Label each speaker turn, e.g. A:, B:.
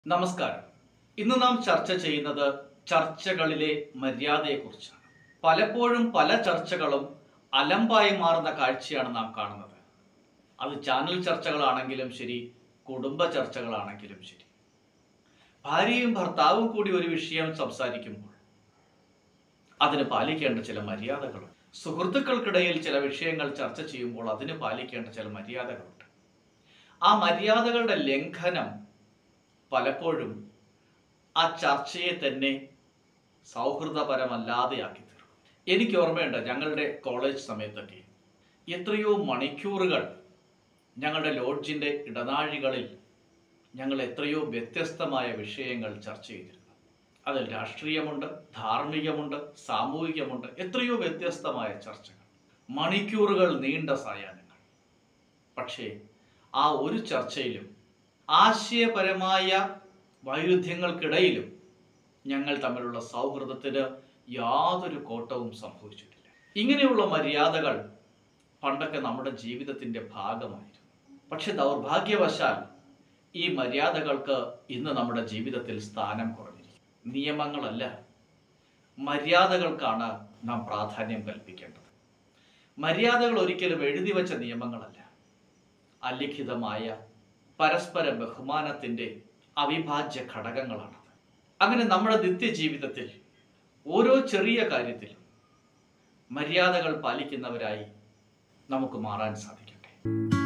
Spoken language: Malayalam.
A: നമസ്കാരം ഇന്ന് നാം ചർച്ച ചെയ്യുന്നത് ചർച്ചകളിലെ മര്യാദയെക്കുറിച്ചാണ് പലപ്പോഴും പല ചർച്ചകളും അലമ്പായി മാറുന്ന കാഴ്ചയാണ് നാം കാണുന്നത് അത് ചാനൽ ചർച്ചകളാണെങ്കിലും ശരി കുടുംബ ചർച്ചകളാണെങ്കിലും ശരി ഭാര്യയും ഭർത്താവും കൂടി ഒരു വിഷയം സംസാരിക്കുമ്പോൾ അതിന് പാലിക്കേണ്ട ചില മര്യാദകളുണ്ട് സുഹൃത്തുക്കൾക്കിടയിൽ ചില വിഷയങ്ങൾ ചർച്ച ചെയ്യുമ്പോൾ അതിന് പാലിക്കേണ്ട ചില മര്യാദകളുണ്ട് ആ മര്യാദകളുടെ ലംഘനം പലപ്പോഴും ആ ചർച്ചയെ തന്നെ സൗഹൃദപരമല്ലാതെയാക്കി തീർക്കും എനിക്ക് ഓർമ്മയുണ്ട് ഞങ്ങളുടെ കോളേജ് സമയത്തൊക്കെ എത്രയോ മണിക്കൂറുകൾ ഞങ്ങളുടെ ലോഡ്ജിൻ്റെ ഇടനാഴികളിൽ ഞങ്ങൾ എത്രയോ വ്യത്യസ്തമായ വിഷയങ്ങൾ ചർച്ച ചെയ്തിരുന്നു അതിൽ രാഷ്ട്രീയമുണ്ട് ധാർമ്മികമുണ്ട് സാമൂഹികമുണ്ട് എത്രയോ വ്യത്യസ്തമായ ചർച്ചകൾ മണിക്കൂറുകൾ നീണ്ട സായാഹ്നങ്ങൾ പക്ഷേ ആ ഒരു ചർച്ചയിലും ആശയപരമായ വൈരുദ്ധ്യങ്ങൾക്കിടയിലും ഞങ്ങൾ തമ്മിലുള്ള സൗഹൃദത്തിന് യാതൊരു കോട്ടവും സംഭവിച്ചിട്ടില്ല ഇങ്ങനെയുള്ള മര്യാദകൾ പണ്ടൊക്കെ നമ്മുടെ ജീവിതത്തിന്റെ ഭാഗമായിരുന്നു പക്ഷെ ദൗർഭാഗ്യവശാൽ ഈ മര്യാദകൾക്ക് ഇന്ന് നമ്മുടെ ജീവിതത്തിൽ സ്ഥാനം കുറഞ്ഞിരിക്കും നിയമങ്ങളല്ല മര്യാദകൾക്കാണ് നാം പ്രാധാന്യം കൽപ്പിക്കേണ്ടത് മര്യാദകൾ ഒരിക്കലും എഴുതി വച്ച നിയമങ്ങളല്ല അലിഖിതമായ പരസ്പര ബഹുമാനത്തിൻ്റെ അവിഭാജ്യ ഘടകങ്ങളാണത് അങ്ങനെ നമ്മുടെ നിത്യജീവിതത്തിൽ ഓരോ ചെറിയ കാര്യത്തിലും മര്യാദകൾ പാലിക്കുന്നവരായി നമുക്ക് മാറാൻ സാധിക്കട്ടെ